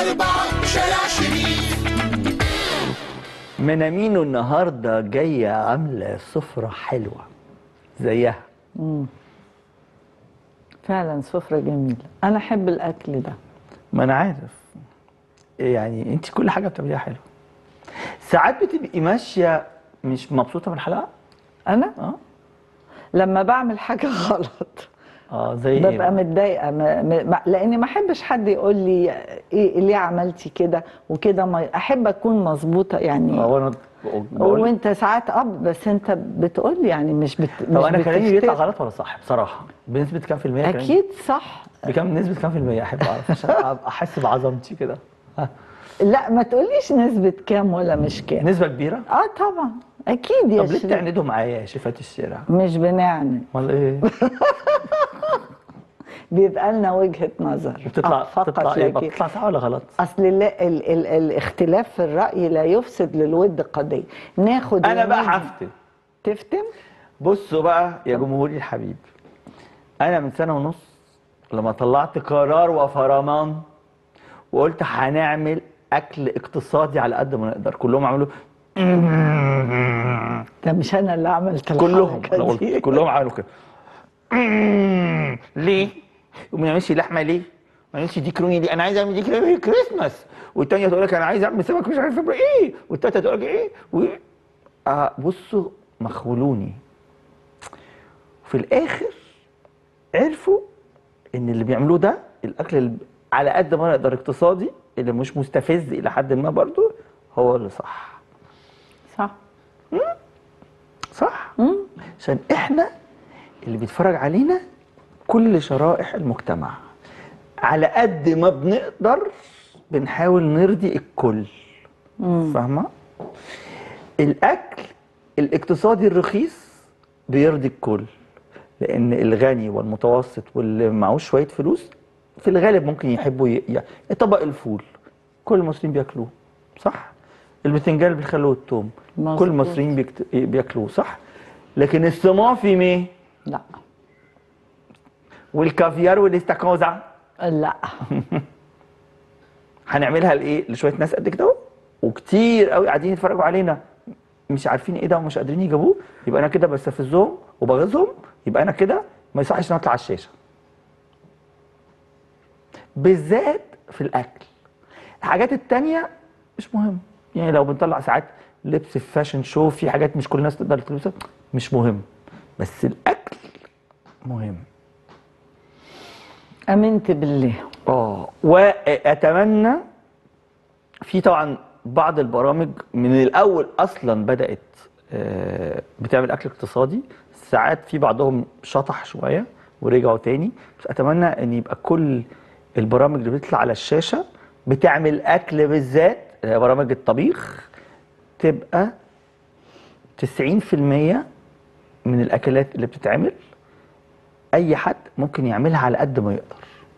أربعة شارع شريف منامينو النهارده جايه عامله سفره حلوه زيها فعلا سفرة جميلة أنا أحب الأكل ده ما انا عارف يعني انت كل حاجه بتعمليها حلو ساعات بتبقي ماشيه مش مبسوطه بالحلقه أنا اه لما بعمل حاجة غلط اه زي ايه ببقى بقى؟ متضايقة ما- ما- لأني ما أحبش حد يقول لي إيه ليه عملتي كده وكده ما أحب أكون مظبوطة يعني اه وانا بقول وانت ساعات اب بس انت بتقول لي يعني مش بت طب مش انا كلامي بيطلع بتفتكر. غلط ولا صح بصراحه بنسبه كام في الميه كلامي؟ اكيد صح بكام نسبه كام في الميه احب اعرف عشان أبقى احس بعظمتي كده ها. لا ما تقوليش نسبة كام ولا مش كام نسبه كبيره اه طبعا اكيد يا طب ليه شريف بتعندوا معايا يا شيفات الشارع مش بنعند امال ايه بيبقى لنا وجهة نظر بتطلع آه، فقط بتطلع ايه لكن بتطلع صح ولا غلط اصل ال ال ال الاختلاف في الرأي لا يفسد للود قضية ناخد انا بقى وندي. هفتن تفتم بصوا بقى يا جمهوري الحبيب انا من سنه ونص لما طلعت قرار وفرمان وقلت هنعمل اكل اقتصادي على قد ما نقدر كلهم عملوا ده مش انا اللي عملت كلهم الحركة انا قلت دي. كلهم عملوا كده ليه؟ وما نعملش لحمه ليه؟ ما نعملش ديك روني ليه؟ انا عايز اعمل ديك روني كريسماس والتانيه تقول لك انا عايز اعمل سمك مش عارف ايه والتالته تقول لك ايه و... آه بصوا مخولوني في الاخر عرفوا ان اللي بيعملوه ده الاكل اللي على قد ما نقدر اقتصادي اللي مش مستفز الى حد ما برضو هو اللي صح صح صح عشان احنا اللي بيتفرج علينا كل شرائح المجتمع على قد ما بنقدر بنحاول نرضي الكل فاهمه الاكل الاقتصادي الرخيص بيرضي الكل لان الغني والمتوسط واللي معهوش شويه فلوس في الغالب ممكن يحبوا ي... ي... طبق الفول كل المصريين بياكلوه صح البتنجان اللي بيخلوه التوم كل مظبوط. المصريين بيكت... بياكلوه صح لكن الصمافي ميه لا والكافيار والاستاكوزا لا هنعملها لايه لشويه ناس قد كده اهو وكتير قوي قاعدين يتفرجوا علينا مش عارفين ايه ده ومش قادرين يجيبوه يبقى انا كده بستفزهم وبغيظهم يبقى انا كده ما يصحش ان اطلع على الشاشه بالذات في الاكل الحاجات التانية مش مهم يعني لو بنطلع ساعات لبس في فاشن شو في حاجات مش كل الناس تقدر تلبسها مش مهم بس الاكل مهم امنت بالله اه واتمنى في طبعا بعض البرامج من الاول اصلا بدات آه، بتعمل اكل اقتصادي ساعات في بعضهم شطح شويه ورجعوا تاني بس اتمنى ان يبقى كل البرامج اللي بتطلع على الشاشه بتعمل اكل بالذات اللي هي برامج الطبيخ تبقى 90% من الاكلات اللي بتتعمل اي حد ممكن يعملها على قد ما يقدر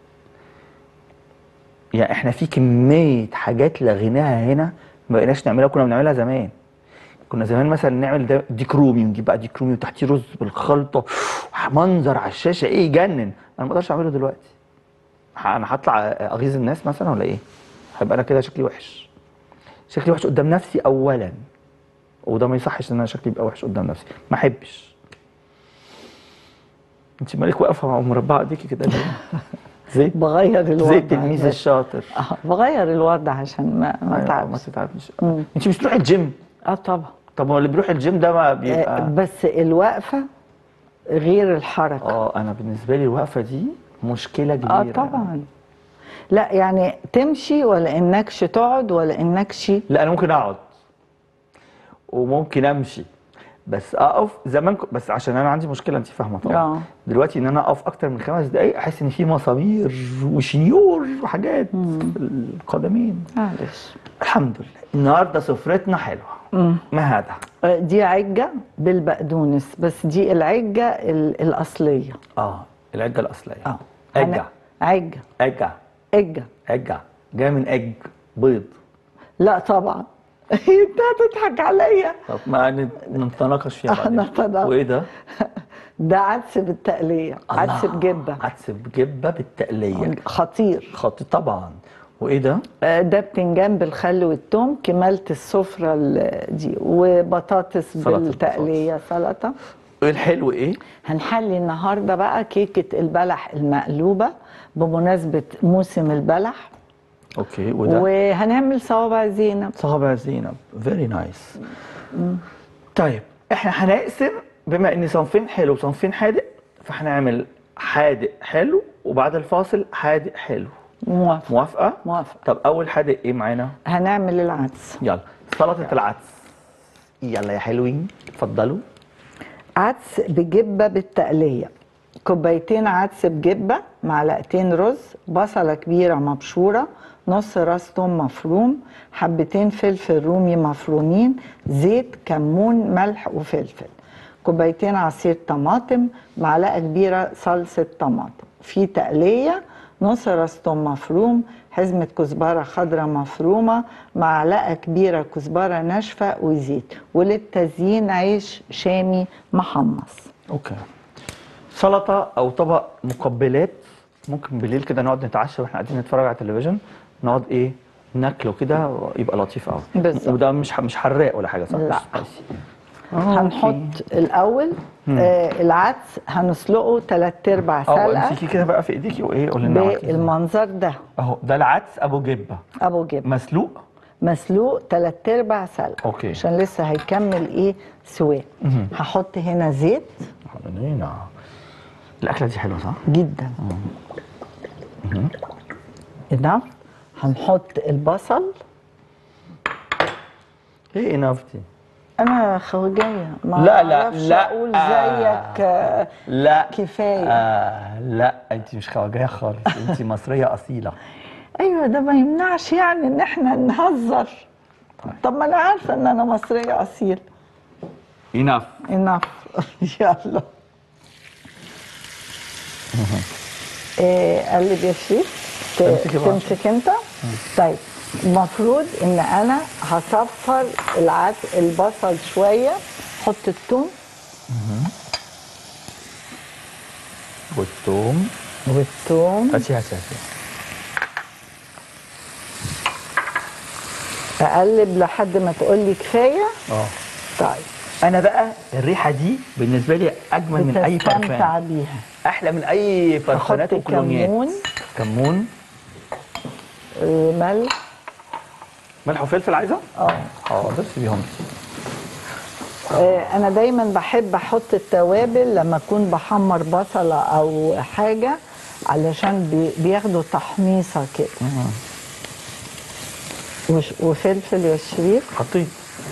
يعني احنا في كميه حاجات لغيناها هنا ما بقيناش نعملها كنا بنعملها زمان كنا زمان مثلا نعمل ده ديك رومي ونجيب بقى ديك رومي وتحتيه رز بالخلطه منظر على الشاشه ايه يجنن انا ما اقدرش اعمله دلوقتي ه- انا هطلع اغيظ الناس مثلا ولا ايه هيبقى انا كده شكلي وحش شكلي وحش قدام نفسي اولا وده ما يصحش ان انا شكلي يبقى وحش قدام نفسي ما احبش انت مالك واقفه مربعه ايديكي كده ليه؟ زي بغير الوضع زي التلميذ بس. الشاطر آه، بغير الوضع عشان ما ما أيوة، ما اتعبش تتعبش مم. انت مش بتروحي الجيم اه طبعا طب هو اللي بيروح الجيم ده ما آه، بيبقى بس الوقفه غير الحركه اه انا بالنسبه لي الوقفه دي مشكله كبيره اه طبعا لا يعني تمشي ولا انكش تقعد ولا انكش لا انا ممكن اقعد وممكن امشي بس اقف زمان ك- بس عشان انا عندي مشكله انت فاهمه طبعا آه. دلوقتي ان انا اقف اكتر من خمس دقائق احس ان في مسامير وشنيور وحاجات في القدمين معلش الحمد لله النهارده سفرتنا حلوه ما هذا آه، دي عجه بالبقدونس بس دي العجه ال- الاصليه اه العجه الاصليه اه عجه أنا- عجه عجه عجه عجه جايه من اج بيض لا طبعا انت هتضحك عليا طب ما نت- نتناقش فيها بعدين نتناقش. وايه ده؟ ده عدس بالتقليه عدس الله. بجبه عدس بجبه بالتقليه خطير خط طبعا وايه ده آه، ده بتنجان بالخل والثوم كمالة السفرة ال- دي وبطاطس سلطة بالتقلية سلطة ايه الحلو ايه هنحلي النهاردة بقى كيكة البلح المقلوبة بمناسبة موسم البلح اوكي وده وهنعمل صوابع زينب صوابع زينب فيري نايس طيب احنا هنقسم بما ان صنفين حلو وصنفين حادق فهنعمل حادق حلو وبعد الفاصل حادق حلو موافقة موافقه موافقة طب اول حادق ايه معانا هنعمل العدس يلا سلطه العدس يلا يا حلوين اتفضلوا عدس بجبة بالتقلية كوبايتين عدس بجبة معلقتين رز بصلة كبيرة مبشورة نص راس توم مفروم حبتين فلفل رومي مفرومين زيت كمون ملح وفلفل كوبايتين عصير طماطم معلقة كبيرة صلصة طماطم في تقلية نص راس توم مفروم حزمة كزبرة خضراء مفرومة معلقة كبيرة كزبرة ناشفة وزيت وللتزيين عيش شامي محمص اوكي سلطه او طبق مقبلات ممكن بالليل كده نقعد نتعشى واحنا قاعدين نتفرج على التلفزيون نقعد ايه ناكله كده يبقى لطيف قوي بالظبط. وده مش مش حراق ولا حاجه صح لا. spicy. هنحط الأول آه العدس هنسلقه تلات أرباع اه سلقة امسكي كده بقى في ايديكي وايه قولي لنا عملتي إزاي. بالمنظر ده اهو ده العدس ابو جبه أبو جبن مسلوق مسلوق تلات أرباع سلقة أوكي. عشان لسه هيكمل إيه سواه هحط هنا زيت حوالينا الاكله دي حلوه صح جدا ده هنحط البصل ايه نفتي انا خواجايه ما لا، لا، أعرفش لا. اقول زيك آه، لا كفايه آه لا انت مش خواجايه خالص انت مصريه اصيله ايوه ده ما يمنعش يعني ان احنا نهزر طب ما انا عارفه ان انا مصريه اصيل انف انف يلا إيه قلب يا شريف ت- تمسكي بقى. تمسك انت طيب المفروض ان انا هصفر العدس البصل شويه حط الثوم والثوم والثوم هاتي هاتي هاتي اقلب لحد ما تقول لي كفايه اه طيب انا بقى الريحه دي بالنسبه لي اجمل من اي بتستمتع برفان بيها احلى من اي برفانات احط وكولونيات كمون كمون آه، ملح ملح وفلفل عايزه اه حاضر سيبيهم آه، انا دايما بحب احط التوابل لما اكون بحمر بصله او حاجه علشان بي- بياخدوا تحميصه كده وش- وفلفل يا شريف حطيت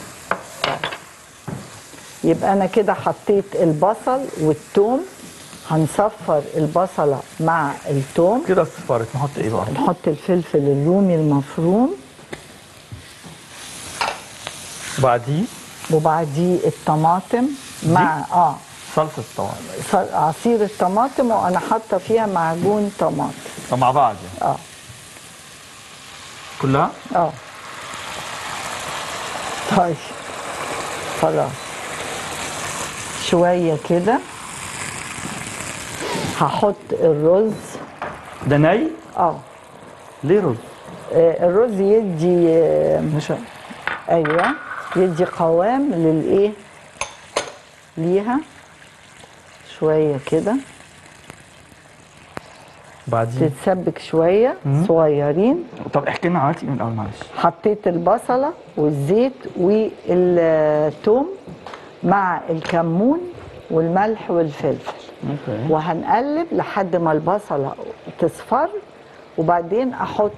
يبقى انا كده حطيت البصل والثوم هنصفر البصله مع الثوم كده اصفرت نحط ايه بقى نحط الفلفل الرومي المفروم وبعديه وبعديه الطماطم مع اه صلصه طبعا ص- عصير الطماطم وانا حاطه فيها معجون طماطم طب مع بعض يعني اه كلها اه طيب خلاص شويه كده هحط الرز ده ني اه ليه رز آه، الرز يدي آه، نشا ايوه يدي قوام للايه ليها شويه كده بعدين تتسبك شويه صغيرين طب احكي لنا عملتي ايه من الاول معلش حطيت البصله والزيت والثوم مع الكمون والملح والفلفل اوكي وهنقلب لحد ما البصله تصفر وبعدين احط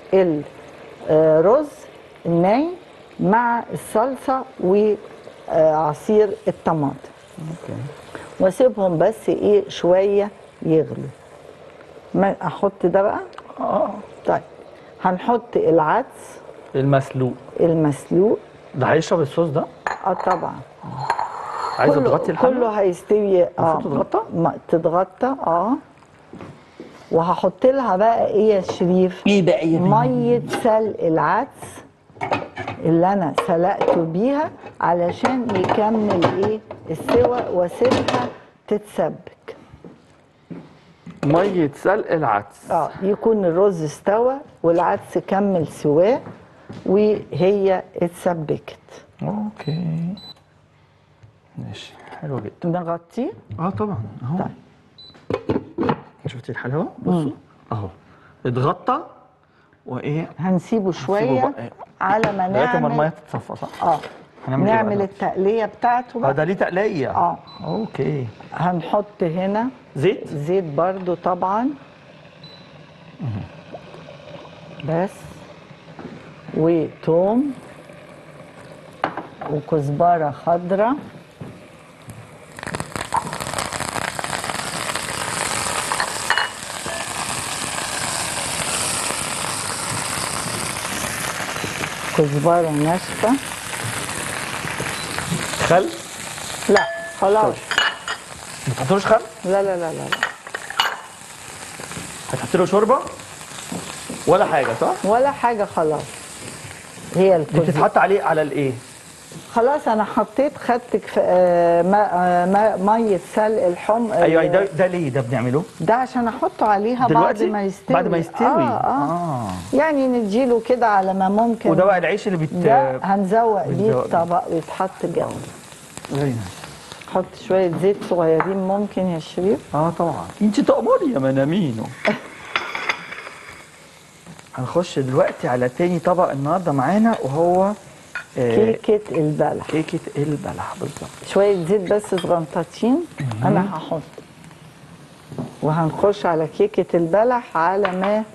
الرز الني مع الصلصه وعصير الطماطم اوكي واسيبهم بس ايه شويه يغلوا ما احط ده بقى اه طيب هنحط العدس المسلوق المسلوق ده هيشرب الصوص ده اه طبعا عايزه كله- تغطي الحله كله هيستوي اه المفروض تتغطى؟ ما- تتغطى اه وهحط لها بقى ايه يا شريف ايه بقى يا ميه سلق العدس اللي انا سلقته بيها علشان يكمل ايه السوى واسيبها تتسبك ميه سلق العدس اه يكون الرز استوى والعدس كمل سواه وهي اتسبكت اوكي ماشي حلو جدا نغطيه اه طبعا اهو طيب شفتي الحلاوه بصوا اهو اتغطى وايه هنسيبه شويه بقى. على ما لغايه ما الميه نعمل تتصفى صح اه هنعمل إيه بقى نعمل دلوقتي؟ التقليه بتاعته اه بقى ده ليه تقليه اه اوكي هنحط هنا زيت زيت برضو طبعا بس وتوم وكزبرة خضراء كزبرة ناشفة خل لا خلاص ما تحطلوش خل لا لا لا لا, لا. هتحط له شوربه ولا حاجه صح ولا حاجة خلاص هي دي الكزبرة بتتحط عليه على الايه خلاص انا حطيت خدت كف... آه، ما... آه، ما... ميه سلق الحم ايوه ده ده ليه ده بنعمله ده عشان احطه عليها بعد دلوقتي ما يستوي بعد ما يستوي آه, آه. آه. يعني نديله كده على ما ممكن وده بقى العيش اللي بت ده هنزوق بيه بنزوق بيه. الطبق ويتحط جنبه Very nice. حط شويه زيت صغيرين ممكن يا شريف اه طبعا انت تأمري يا منامينو هنخش دلوقتي على تاني طبق النهارده معانا وهو آه، كيكه البلح كيكه البلح بالظبط شويه زيت بس صغنطاطين انا هحط وهنخش على كيكه البلح على ما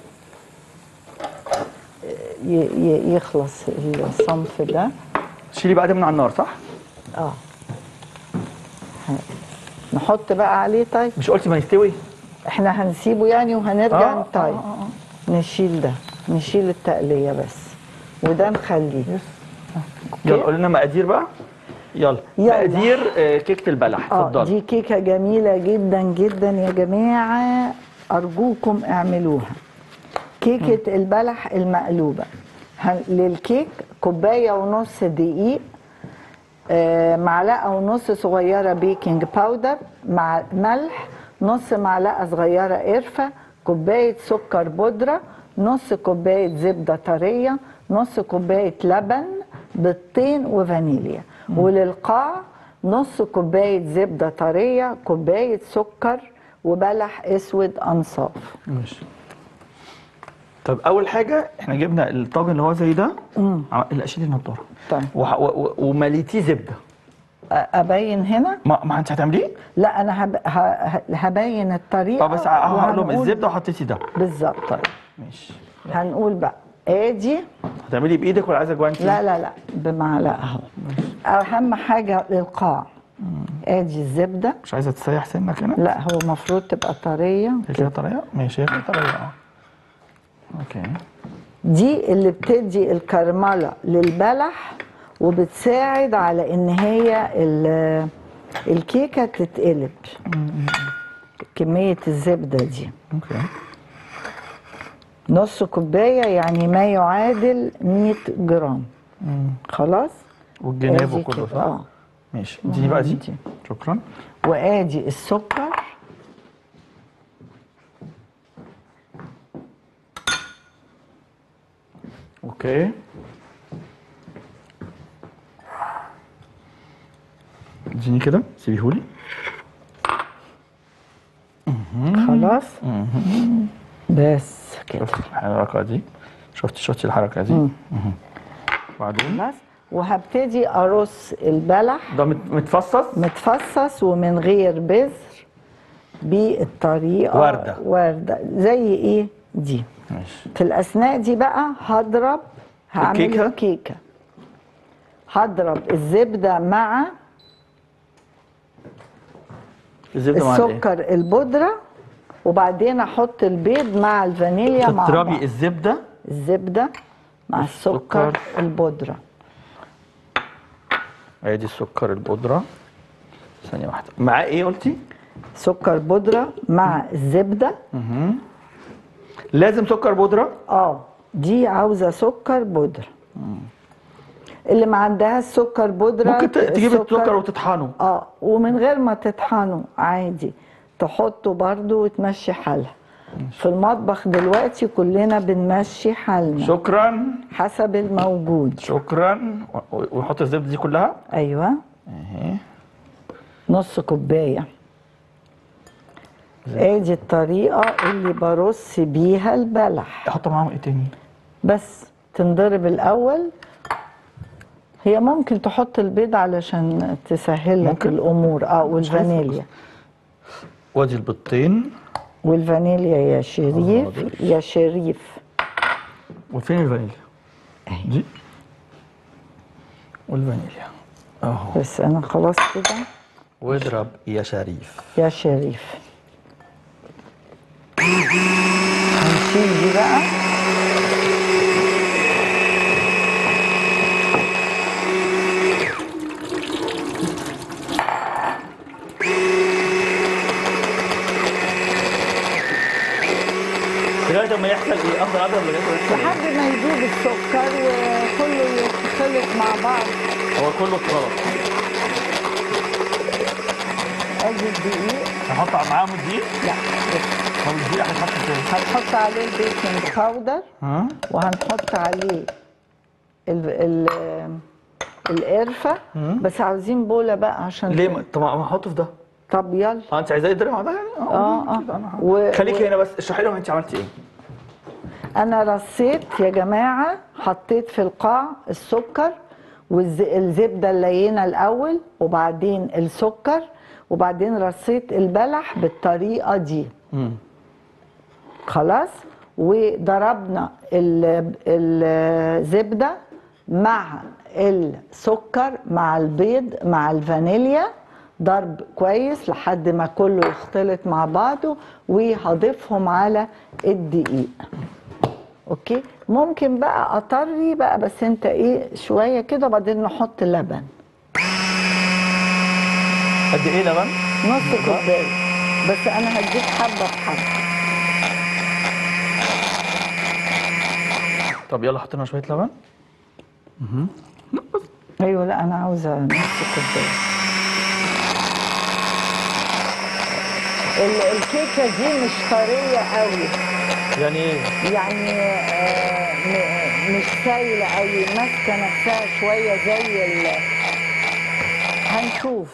ي- ي- يخلص الصنف ده شيلي بقى ده من على النار صح؟ اه نحط بقى عليه طيب مش قلتي ما يستوي؟ احنا هنسيبه يعني وهنرجع آه، طيب آه، آه، نشيل ده نشيل التقلية بس وده نخليه يلا قول لنا مقادير بقى يلا, يلا. مقادير آه، كيكه البلح اه اتفضلي دي كيكة جميلة جدا جدا يا جماعة أرجوكم اعملوها كيكة البلح المقلوبة هن- للكيك كوباية ونص دقيق آه، معلقة ونص صغيرة بيكنج باودر مع ملح نص معلقة صغيرة قرفة كوباية سكر بودرة نص كوباية زبدة طرية نص كوباية لبن بيضتين وفانيليا وللقاع نص كوباية زبدة طرية كوباية سكر وبلح اسود انصاف ماشي طب اول حاجه احنا جبنا الطاجن اللي هو زي ده عم- لا شيلي النضاره طيب وح- و- و- ومليتيه زبده أ- ابين هنا ما, ما انت هتعمليه؟ لا انا هب... ه... ه- هبين الطريقه اه بس هقول لهم وهنقول- الزبده وحطيتي ده بالظبط طيب ماشي هنقول بقى ادي هتعملي بايدك ولا عايزه جوانتي؟ لا لا لا بمعلقه اهو اهم حاجه للقاع ادي الزبده مش عايزه تسيح سنك هنا؟ لا هو المفروض تبقى طريه هي كده طريه؟ ماشي هي كده طريه اه اوكي دي اللي بتدي الكرمله للبلح وبتساعد على ان هي ال- الكيكه تتقلب كميه الزبده دي اوكي نص كوبايه يعني ما يعادل 100 جرام خلاص والجناب آدي وكله كده، صح؟ اه ماشي اديني بقى دي دي. شكرا وادي السكر اوكي اديني كده سيبيهولي خلاص بس كده شفت الحركه دي شفتي شفتي الحركه دي مهم. وبعدين خلاص وهبتدي ارص البلح ده مت- متفصص متفصص ومن غير بذر بالطريقه وردة. ورده زي ايه دي ماشي في الاثناء دي بقى هضرب هعمل الكيكة؟ الكيكه هضرب الزبده مع الزبده مع الايه؟ السكر البودره وبعدين احط البيض مع الفانيليا مع بعض تضربي الزبده الزبده مع السكر السكر. البودره ادي السكر البودره ثانيه واحده معاه ايه قلتي؟ سكر بودره مع الزبده لازم سكر بودره اه دي عاوزه سكر بودره اللي ما عندهاش سكر بودره ممكن ت- تجيب السكر وتطحنه اه ومن غير ما تطحنه عادي تحطه برضو وتمشي حالها في المطبخ دلوقتي كلنا بنمشي حالنا شكرا حسب الموجود شكرا و- ونحط الزبده دي كلها ايوه اهي نص كوبايه ادي الطريقه اللي برص بيها البلح احط معاهم ايه تاني بس تنضرب الاول هي ممكن تحط البيض علشان تسهل لك ممكن. الامور اه والفانيليا وادي البيضتين والفانيليا يا شريف حاضر. يا شريف وفين الفانيليا دي والفانيليا اهو بس انا خلاص كده واضرب يا شريف يا شريف هنشيل دي بقى لغايه ما يحصل ايه افضل اضرب لغايه ما يحصل لحد ما يدوب السكر وكله يتخلط مع بعض إيه؟ هو كله اتخلط ادي الدقيق هحط معاهم الدقيق لا بس طب الدقيق هيتحط فين؟ هنحط عليه البيكنج باودر ها وهنحط عليه ال ال القرفة بس عاوزين بولة بقى عشان ليه ما- طب ما احطه في ده طب يلا اه انت عايزاه يضرب مع ده يعني اه اه أنا- و- خليكي و- هنا بس اشرحي لهم انت عملتي ايه انا رصيت يا جماعه حطيت في القاع السكر والزبده اللينه الاول وبعدين السكر وبعدين رصيت البلح بالطريقه دي خلاص وضربنا ال- الزبده مع السكر مع البيض مع الفانيليا ضرب كويس لحد ما كله يختلط مع بعضه وهضيفهم على الدقيق اوكي ممكن بقى اطري بقى بس انت ايه شويه كده وبعدين نحط لبن قد ايه لبن؟ نص كوبايه بس انا هديك حبه بحبه طب يلا حط لنا شويه لبن ايوه لا انا عاوزه نص كوبايه ال- الكيكه دي مش طريه قوي يعني ايه؟ يعني آه، م- مش سايله قوي ماسكه نفسها شويه زي ال هنشوف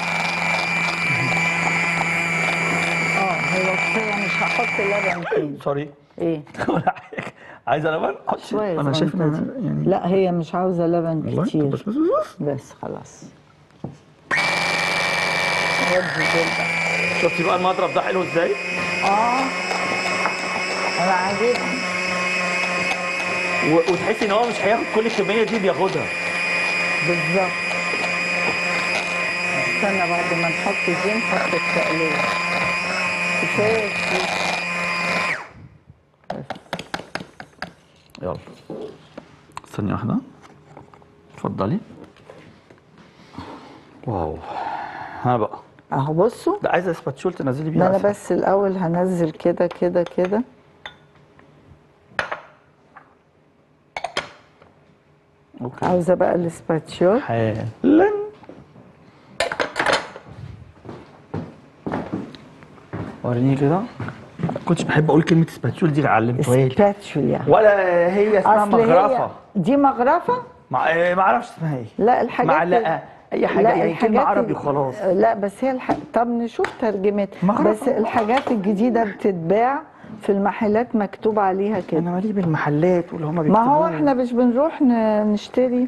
اه هو كفايه مش هحط لبن تاني سوري ايه ولا حاجه عايزه لبن؟ حط شويه انا شايف ان صغنطة أنا دي. يعني لا هي مش عاوزه لبن والله كتير بس بس بس بس خلاص ودي دول بقى شفتي بقى المضرب ده حلو ازاي؟ اه انا عاجبني و- وتحسي ان هو مش هياخد كل الكميه دي بياخدها بالظبط استنى بعد ما نحط دي نحط التقلية كفاية كتير. يلا ثانيه واحده اتفضلي واو ها بقى اهو بصوا ده عايزه سباتشول تنزلي ده بيها انا أسهل. بس الاول هنزل كده كده كده اوكي عاوزه بقى الاسباتشول حالا وريني كده كنتش بحب اقول كلمه سباتشول دي علمتوها لي اسباتشول يعني ولا هي اسمها أصل هي- مغرفه دي مغرفه ما إيه، ما اعرفش اسمها ايه لا الحاجات معلقه اي حاجه لا، يعني كلمه الحاجات عربي ال- وخلاص لا بس هي الح... طب نشوف ترجمتها مغرفة. بس الحاجات الجديده بتتباع في المحلات مكتوب عليها كده انا مالي بالمحلات واللي هم ما بيكتبوا هو احنا مش بنروح ن- نشتري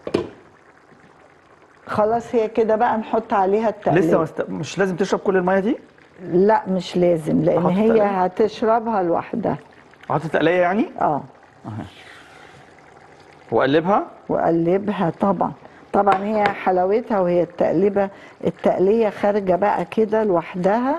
خلاص هي كده بقى نحط عليها التقليد لسه مست... مش لازم تشرب كل الميه دي لا مش لازم لان أحط هي تقليد؟ هتشربها لوحدها احط تقليه يعني اه واقلبها وقلبها طبعا طبعا هي حلاوتها وهي التقليبه التقليه خارجه بقى كده لوحدها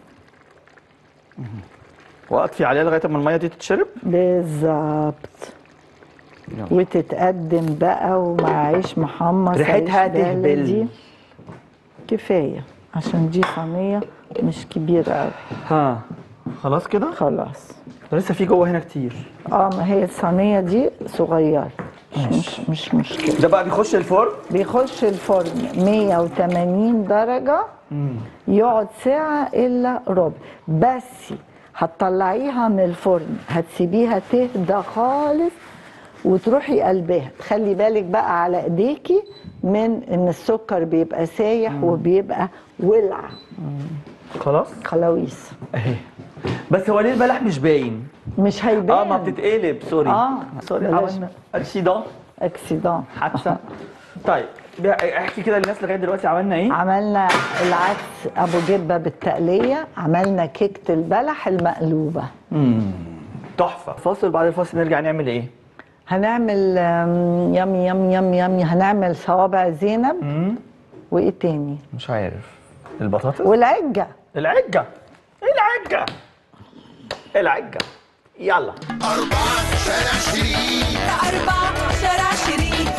واطفي عليها لغايه ما الميه دي تتشرب بالظبط يلا. وتتقدم بقى ومع عيش محمص ريحتها عيش تهبل. بلدي. كفايه عشان دي صينيه مش كبيره قوي ها خلاص كده خلاص ده لسه في جوه هنا كتير اه ما هي الصينيه دي صغيره مش مش مشكله ده بقى بيخش الفرن بيخش الفرن 180 درجة يقعد ساعة إلا ربع بس هتطلعيها من الفرن هتسيبيها تهدى خالص وتروحي قلبها خلي بالك بقى على ايديكي من ان السكر بيبقى سايح وبيبقى ولع خلاص خلاويص اهي بس هو ليه البلح مش باين مش هيبان اه ما بتتقلب سوري آه، سوري بلاش. عملنا اكسيدون اكسيدان حادثه طيب بقى احكي كده للناس لغايه دلوقتي عملنا ايه عملنا العدس ابو جبه بالتقليه عملنا كيكه البلح المقلوبه تحفه فاصل بعد الفاصل نرجع نعمل ايه هنعمل آم، يم يم يم يم هنعمل صوابع زينب وايه تاني مش عارف البطاطس والعجه العجه العجه العجه يلا أربعة شارع شريك أربعة شارع شريك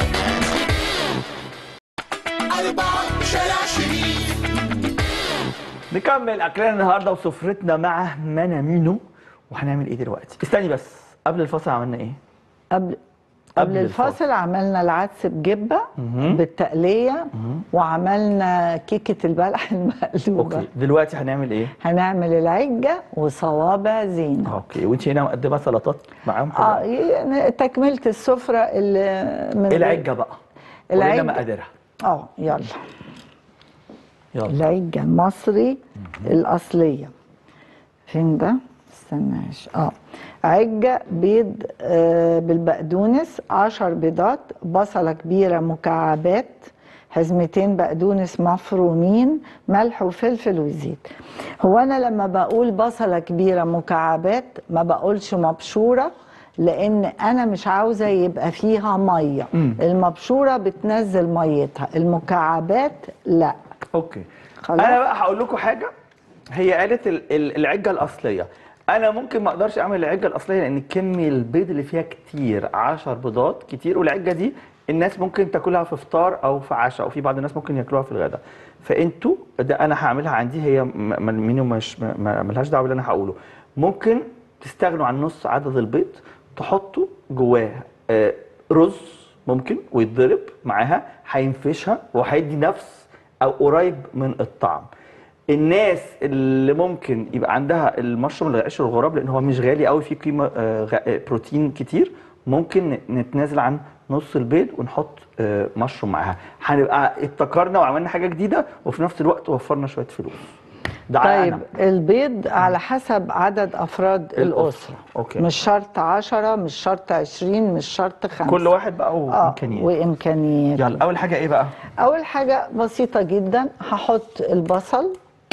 أربعة شارع شريك نكمل اكلنا النهارده وسفرتنا مع منامينو وهنعمل ايه دلوقتي استني بس قبل الفاصل عملنا ايه قبل قبل قبل الفاصل. الفاصل عملنا العدس بجبه بالتقليه وعملنا كيكه البلح المقلوبه اوكي دلوقتي هنعمل ايه هنعمل العجه وصوابع زينب اوكي وانت هنا مقدمه سلطات معاهم كده؟ اه يعني تكمله السفره اللي من العجه بقى العجة. العجه مقاديرها اه يلا يلا العجة المصري الأصلية فين ده؟ استناش اه عجة بيض آه بالبقدونس عشر بيضات بصلة كبيرة مكعبات حزمتين بقدونس مفرومين ملح وفلفل وزيت هو أنا لما بقول بصلة كبيرة مكعبات ما بقولش مبشورة لأن أنا مش عاوزة يبقى فيها مية المبشورة بتنزل ميتها المكعبات لا اوكي خلاص. انا بقى هقول لكم حاجه هي قالت ال- ال- العجه الاصليه انا ممكن ما اقدرش اعمل العجه الاصليه لان كميه البيض اللي فيها كتير 10 بيضات كتير والعجه دي الناس ممكن تاكلها في فطار او في عشاء وفي بعض الناس ممكن ياكلوها في الغداء فانتوا ده انا هعملها عندي هي م- م- مينو مش م- م- ملهاش دعوه باللي انا هقوله ممكن تستغنوا عن نص عدد البيض تحطوا جواه آه، رز ممكن ويتضرب معاها هينفشها وهيدي نفس او قريب من الطعم الناس اللي ممكن يبقى عندها المشروم العيش الغراب لان هو مش غالي قوي فيه قيمه آه، غ- آه، بروتين كتير ممكن ن- نتنازل عن نص البيض ونحط آه، مشروم معاها هنبقى ابتكرنا وعملنا حاجه جديده وفي نفس الوقت وفرنا شويه فلوس ده طيب أنا. البيض على حسب عدد افراد الأسرة. الاسره أوكي. مش شرط 10 مش شرط 20 مش شرط 5 كل واحد بقى اه وامكانيات وامكانيات يلا اول حاجه ايه بقى اول حاجه بسيطه جدا هحط البصل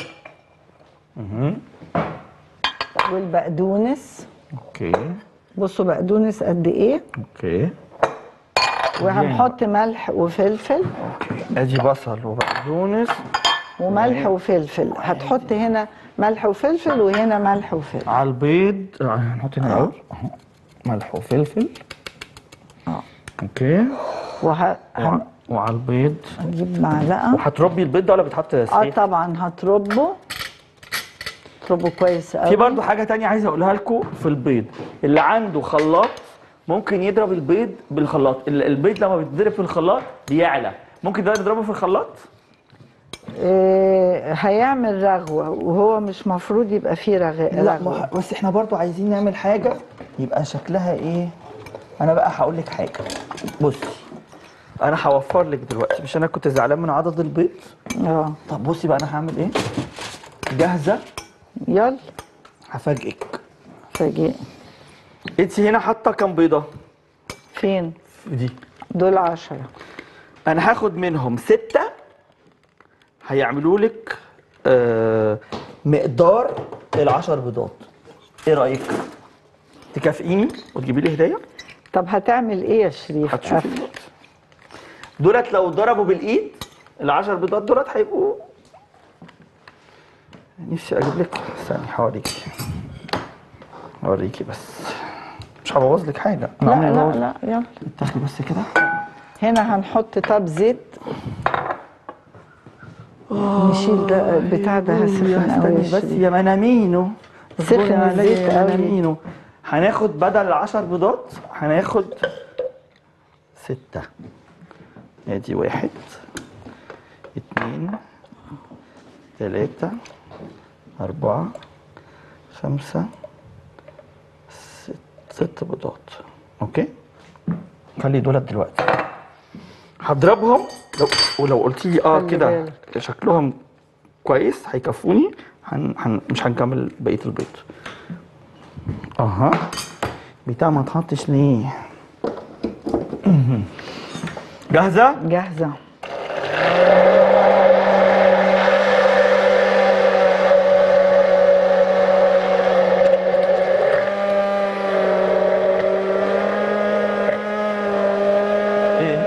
والبقدونس اوكي بصوا بقدونس قد ايه اوكي وهنحط ملح وفلفل ادي بصل وبقدونس وملح وفلفل هتحط هنا ملح وفلفل وهنا ملح وفلفل على البيض آه، هنحط هنا الاول اهو ملح وفلفل اه اوكي وه... وع- هن- وعلى البيض هنجيب معلقه وهتربي البيض ده ولا بيتحط اه صحيح؟ طبعا هتربه تربه كويس قوي في برضو حاجه تانية عايز اقولها لكم في البيض اللي عنده خلاط ممكن يضرب البيض بالخلاط ال- البيض لما بيتضرب في الخلاط بيعلى ممكن ده نضربه في الخلاط إيه هيعمل رغوه وهو مش مفروض يبقى فيه رغ... لا رغوه ما- بس احنا برضو عايزين نعمل حاجه يبقى شكلها ايه انا بقى هقول لك حاجه بصي انا هوفر لك دلوقتي مش انا كنت زعلان من عدد البيض اه طب بصي بقى انا هعمل ايه جاهزه يلا هفاجئك فاجئ انت هنا حاطه كام بيضه فين في دي دول عشرة انا هاخد منهم ستة هيعملوا لك آه مقدار العشر بيضات ايه رايك تكافئيني وتجيبي لي هديه طب هتعمل ايه يا شريف هتشوفي أف- دلوقتي دولت لو ضربوا بالايد العشر بيضات دولت هيبقوا نفسي اجيب لك استني هوريكي هوريكي بس مش هبوظ لك حاجه أنا لا عمري ما لا ببوظ. لا يلا تاخدي بس كده هنا هنحط طب زيت نشيل ده بتاع ده هسخن قوي استني بس يا منامينو سخن اصبري عليا الزيت يا قوي. منامينو هناخد بدل العشر بيضات هناخد ستة ادي واحد اتنين تلاتة أربعة خمسة ست ست بيضات اوكي خلي دولت دلوقتي هضربهم لو ولو قلت لي اه خلي كده بالك. شكلهم كويس هيكفوني هن... هن... مش هنكمل بقيه البيض اها بتاع ما تحطش ليه مهم. جاهزه جاهزه ايه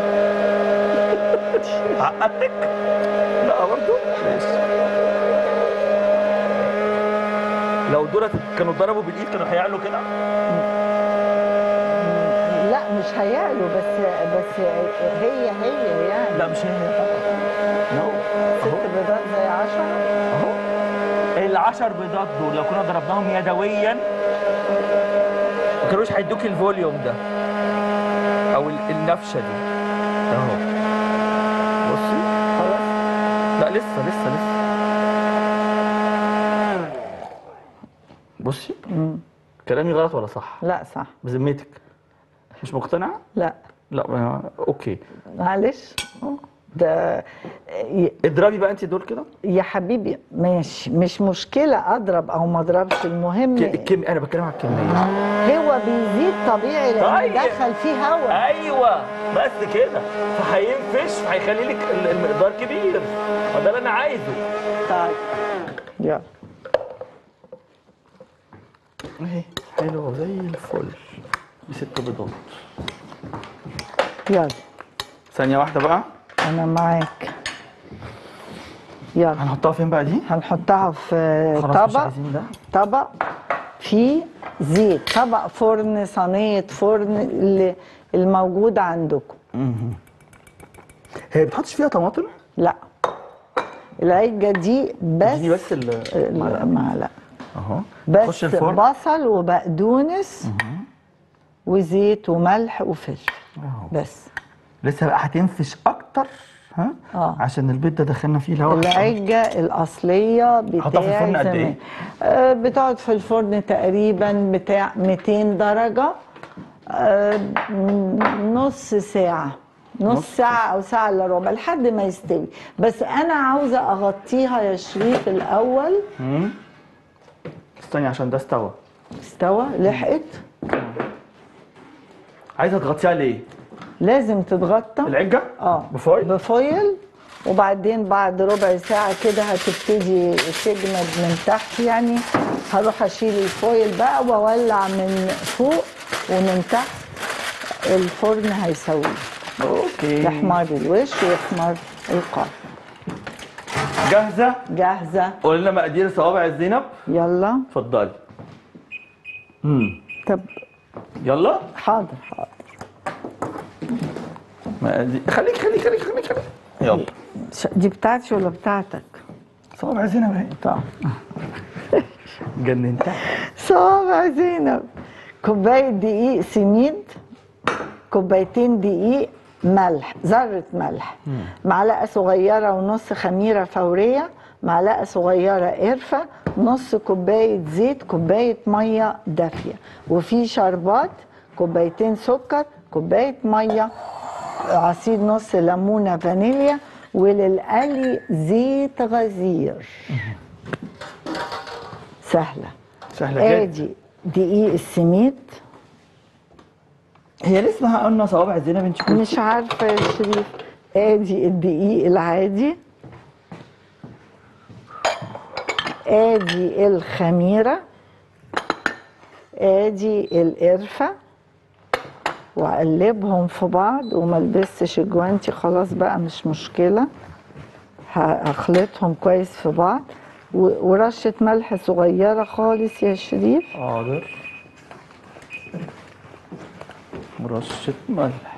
عقدتك لا برضه ماشي لو دولت كانوا ضربوا بالايد كانوا هيعلوا كده لا مش هيعلوا بس بس هي هي يعني لا مش هي نو ست بيضات زي عشرة اهو العشر بيضات دول لو كنا ضربناهم يدويا ما كانوش هيدوك الفوليوم ده او ال- النفشه دي اهو بصي خلاص لا لسه لسه لسه بصي كلامي غلط ولا صح لا صح بذمتك مش مقتنعه لا لا ما- اوكي معلش ده ي- اضربي بقى انت دول كده يا حبيبي ماشي مش مشكلة أضرب أو ما أضربش المهم ك- الكم انا بتكلم على الكميه هو بيزيد طبيعي لأن طيب. دخل فيه هواء ايوه بس كده فهينفش هيخلي لك ال- المقدار كبير ما ده اللي انا عايزه طيب يلا اهي حلوه زي الفل دي ست بيضات يلا ثانيه واحده بقى أنا معاك يلا هنحطها فين بقى دي هنحطها في خلاص مش طبق عايزين ده طبق فيه زيت طبق فرن صينية فرن اللي الموجود عندكم هي بتحطش فيها طماطم لا العجة دي بس اديني بس ال- لا معلقة اهو بس تخش الفرن بصل وبقدونس وزيت وملح وفلفل أهو. بس لسه بقى هتنفش اكتر ها آه. عشان البيض ده دخلنا فيه الهواء العجة الأصلية حطها في الفرن بتاعي قد زمان إيه؟ آه، بتقعد في الفرن تقريبا بتاع 200 درجة آه، م- نص ساعة نص نص ساعة أو ساعة إلا ربع لحد ما يستوي بس أنا عاوزة أغطيها يا شريف الأول مم. استني عشان ده استوى استوى لحقت عايزه تغطيها ليه لازم تتغطى العجه اه بفويل بفويل وبعدين بعد ربع ساعة كده هتبتدي تجمد من تحت يعني هروح اشيل الفويل بقى واولع من فوق ومن تحت الفرن هيسويه اوكي يحمر الوش ويحمر القاع جاهزه جاهزة قول لنا مقادير صوابع الزينب يلا اتفضلي امم طب يلا حاضر حاضر مقادير خليك خليك خليك خليك خليك يلا ش- دي بتاعتي ولا بتاعتك؟ صوابع زينب اهي طب جننتها صوابع زينب كوباية دقيق سميد كوبايتين دقيق ملح ذرة ملح معلقة صغيرة ونص خميرة فورية معلقة صغيرة قرفة نص كوباية زيت كوباية مية دافية وفي شربات كوبايتين سكر كوباية مية عصير نص ليمونة فانيليا وللقلي زيت غزير سهلة سهله جدا ادي دقيق السميد هي ليه اسمها قلنا صوابع زينب انت كنت مش عارفه يا شريف ادي الدقيق العادي ادي الخميره ادي القرفه واقلبهم في بعض وما البسش الجوانتي خلاص بقى مش مشكله هخلطهم كويس في بعض و- ورشه ملح صغيره خالص يا شريف حاضر ورشة ملح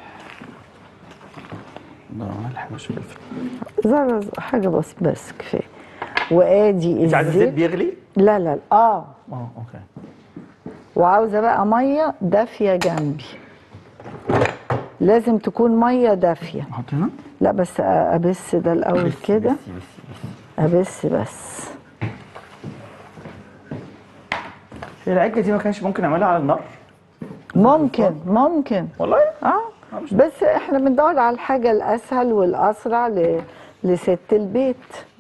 ده ملح مش فلفل ذره حاجه بس بس كفايه وادي انت عايزه الزيت الزيت بيغلي؟ لا لا لا. اه اه اوكي وعاوزه بقى ميه دافيه جنبي لازم تكون ميه دافيه احط هنا لا بس ابس ده الاول بس- كده بس- بس- بس. ابس بس هي العجه دي ما كانش ممكن نعملها على النار ممكن ممكن والله اه بس احنا بندور على الحاجه الاسهل والاسرع ل... لست البيت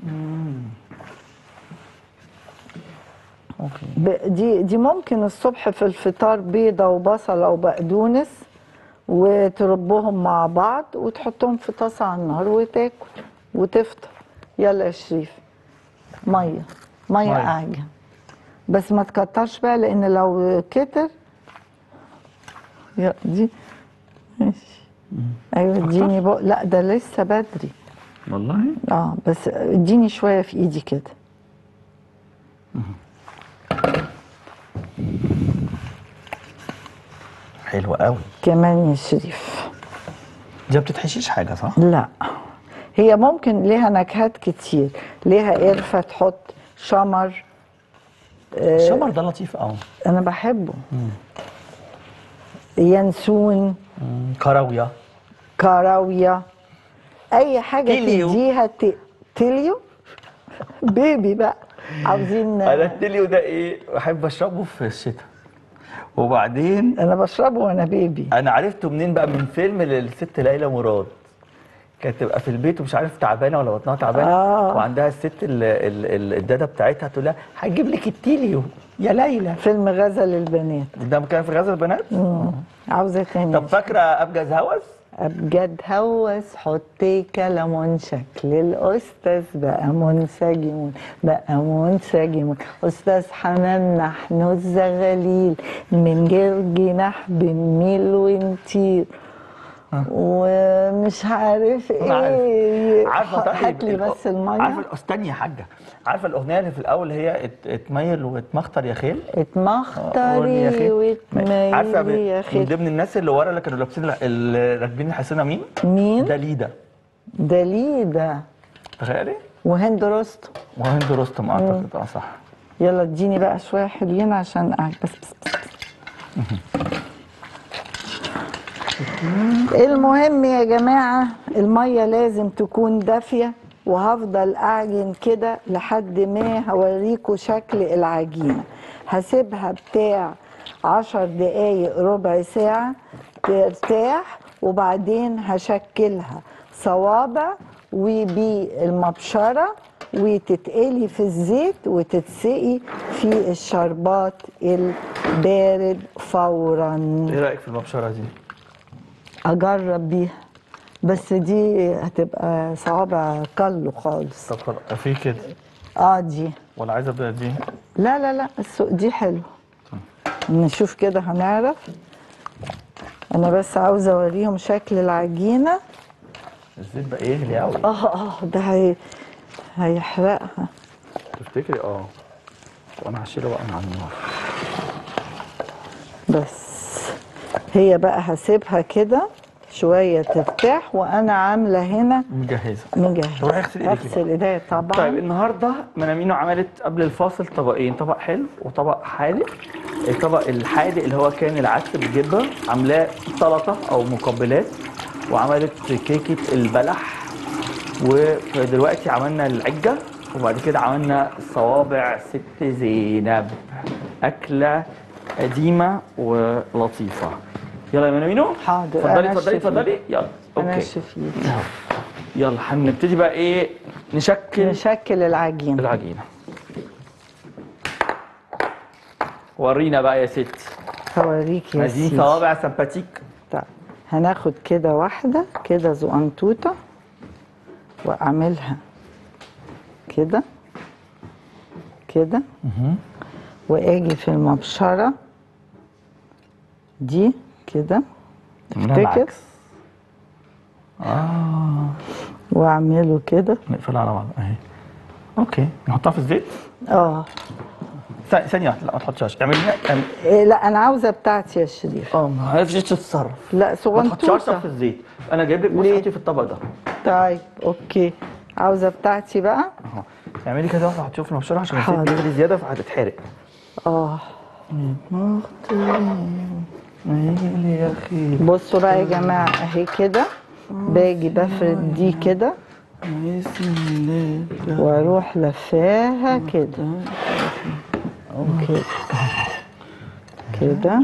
اوكي ب- دي دي ممكن الصبح في الفطار بيضه وبصله وبقدونس وتربهم مع بعض وتحطهم في طاسه على النار وتاكل وتفطر يلا يا شريف ميه ميه مية. اعجن بس ما تكترش بقى لان لو كتر يا دي ماشي ايوه اديني بق لا ده لسه بدري والله اه بس اديني شويه في ايدي كده حلو قوي كمان يا شريف دي ما بتتحشيش حاجه صح لا هي ممكن ليها نكهات كتير ليها قرفة تحط شمر الشمر ده لطيف قوي انا بحبه ينسون كراويه كراوية اي حاجة تيليو. تديها ت... تيليو بيبي بقى عاوزين انا التليو ده ايه بحب اشربه في الشتاء وبعدين انا بشربه وانا بيبي انا عرفته منين بقى من فيلم للست ليلى مراد كانت تبقى في البيت ومش عارف تعبانه ولا بطنها تعبانه آه. وعندها الست ال- ال- ال- الداده بتاعتها تقول لها هجيب لك التيليو يا ليلى فيلم غزل البنات ده كان في غزل البنات مم. عاوزة تاني طب فاكره ابجز هوس أبجد هوس حطي كلام شكل الأستاذ بقى منسجم بقى منسجم أستاذ حمام نحن الزغاليل من غير جناح بنميل ونطير ومش عارف أنا عارف. ايه عارفه طيب هات لي الأ- بس الميه عارفه الأ- استني يا حاجه عارفه الاغنيه اللي في الاول هي ات- اتميل واتمخطر يا خيل قول اتمختري يا خيل. عارفه ب- واتميلي يا من خيل ضمن الناس اللي ورا اللي كانوا لابسين الح- اللي راكبين الحصينه مين؟ مين؟ داليدا دليدا تخيلي وهند رستم وهند رستم اعتقد اه صح يلا اديني بقى شويه حلوين عشان أعج بس بس بس المهم يا جماعه الميه لازم تكون دافيه وهفضل اعجن كده لحد ما هوريكم شكل العجينه هسيبها بتاع عشر دقايق ربع ساعه ترتاح وبعدين هشكلها صوابع وبالمبشره وتتقلي في الزيت وتتسقي في الشربات البارد فورا ايه رايك في المبشره دي؟ اجرب بيها بس دي هتبقى صوابع كله خالص طب خلاص في كده اه دي ولا عايزه ابدا دي؟ لا لا لا السوق دي حلوه نشوف كده هنعرف انا بس عاوزه اوريهم شكل العجينه الزيت بقى يغلي قوي اه اه ده هي هيحرقها تفتكري اه وانا هشيله بقى من على النار بس هي بقى هسيبها كده شويه ترتاح وانا عامله هنا مجهزه مجهز روحي اغسلي ايديكي اغسل ايديا طبعا طيب النهارده منامينو عملت قبل الفاصل طبقين طبق حلو وطبق حادق الطبق الحادق اللي هو كان العدس بالجبه عاملاه سلطه او مقبلات وعملت كيكه البلح ودلوقتي عملنا العجه وبعد كده عملنا صوابع ست زينب اكله قديمه ولطيفه يلا يا منامينو حاضر، اتفضلي أنا اتفضلي الشيف. اتفضلي يلا انا اوكي شفيت يلا هنبتدي بقى ايه نشكل نشكل العجين العجينة ورينا بقى يا ستي هوريك يا عايزين سيدي صوابع سمباتيك طيب هناخد كده واحدة كده زقنطوطة وأعملها كده كده وآجي في المبشرة دي كده تفتكر اه وأعمله كده نقفلها على بعض اهي اوكي نحطها في الزيت اه ث- ثانية واحدة لا ما تحطيهاش اعمليها اعمل- إيه لا أنا عاوزة بتاعتي يا شريف اه ما عرفتش تتصرف لا ما تحطيهاش في صغنطوطة الزيت انا جايب لك بصي ليه؟ حطي في الطبق ده طيب أوكي عاوزة بتاعتي بقى اهو اعملي كده وحطيها في المبشرة عشان الزيت حاضر. بيغلي زيادة فهتتحرق اه لي يا خير بصوا بقى يا جماعه اهي كده باجي بفرد دي كده بسم الله واروح لفاها كده كده كده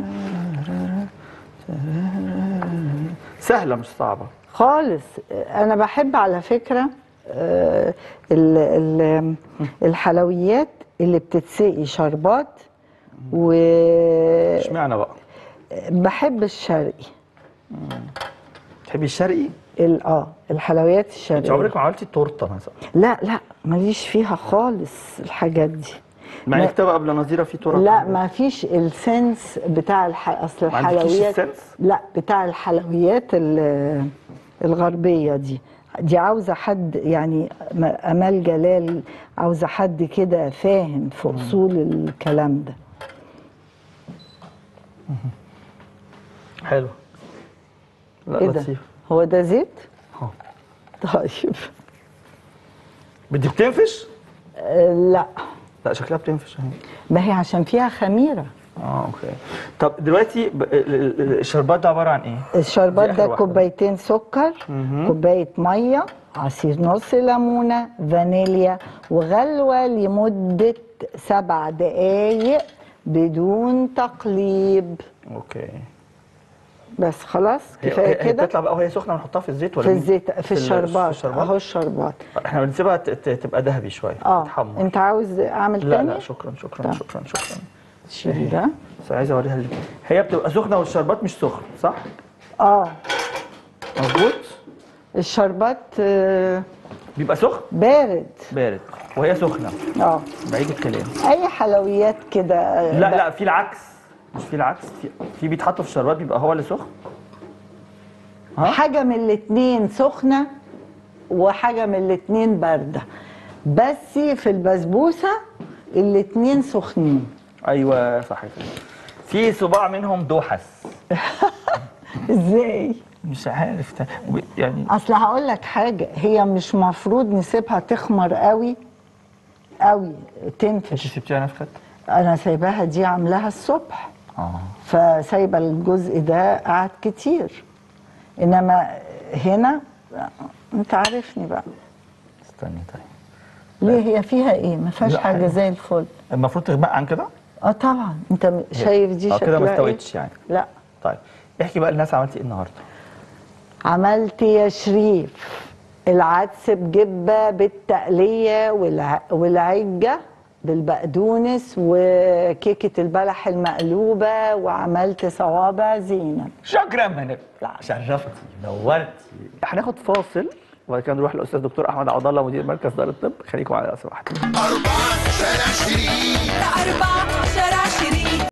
سهله مش صعبه خالص انا بحب على فكره آه، ال- ال- الحلويات اللي بتتسقي شربات وبحب اشمعنى بقى الشرقي تحبي الشرقي ال- اه الحلويات انت الشرقيه عمرك ما عملتي تورته مثلا لا لا ماليش فيها خالص الحاجات دي مع انك تبقى قبل نظيره في تورته لا ما فيش السنس بتاع الح... اصل ما عندكيش الحلويات السنس؟ لا بتاع الحلويات ال- الغربيه دي دي عاوزه حد يعني م- امال جلال عاوزه حد كده فاهم في اصول الكلام ده حلو لا ايه ده لطيف هو ده زيت اه. طيب بدي بتنفش آه، لا لا شكلها بتنفش اهي ما هي عشان فيها خميره اه اوكي طب دلوقتي ب... ال- ال- الشربات ده عباره عن ايه الشربات دي آخر ده واحدة. كوبايتين سكر كوباية مية عصير نص ليمونة فانيليا وغلوة لمدة سبع دقايق بدون تقليب اوكي بس خلاص هي- كفاية هي- هي كده بتطلع بقى وهي سخنه ونحطها في الزيت ولا في مين؟ الزيت في ال- الشربات في الشربات اهو الشربات احنا بنسيبها ت- ت- تبقى ذهبي شويه اه تتحمر انت عاوز اعمل لا تاني لا شكرا شكرا طب. شكرا شكرا شيل ده بس عايز اوريها ال- هي بتبقى سخنه والشربات مش سخن صح؟ اه مظبوط الشربات آه، بيبقى سخن بارد بارد وهي سخنه اه بعيد الكلام اي حلويات كده آه، لا لا في العكس مش في العكس في, في بيتحط في الشربات بيبقى هو اللي سخن ها؟ حاجة من الاتنين سخنة وحاجة من الاتنين باردة بس في البسبوسة الاتنين سخنين ايوه صح كده في صباع منهم دوحس ازاي؟ مش عارف ده و- يعني اصل هقول لك حاجة هي مش مفروض نسيبها تخمر قوي قوي انت تنفش سبتيها نفخت؟ انا سايباها دي عاملاها الصبح اه فسايبه الجزء ده قعد كتير انما هنا انت عارفني بقى استني طيب ليه هي فيها ايه ما فيهاش لا، حاجه حلو. زي الفل المفروض تغمق عن كده؟ اه طبعا انت م- شايف دي اه شكلها كده ما إيه؟ استوتش يعني لا طيب احكي بقى للناس عملتي ايه النهارده؟ عملت يا شريف العدس بجبه بالتقليه والع... والعجه بالبقدونس وكيكه البلح المقلوبه وعملت صوابع زينب شكرا منك شرفتي نورتي هناخد فاصل وبعد كده نروح للاستاذ دكتور احمد عبد الله مدير مركز دار الطب خليكم على رأس واحد أربعة شارع شريف أربعة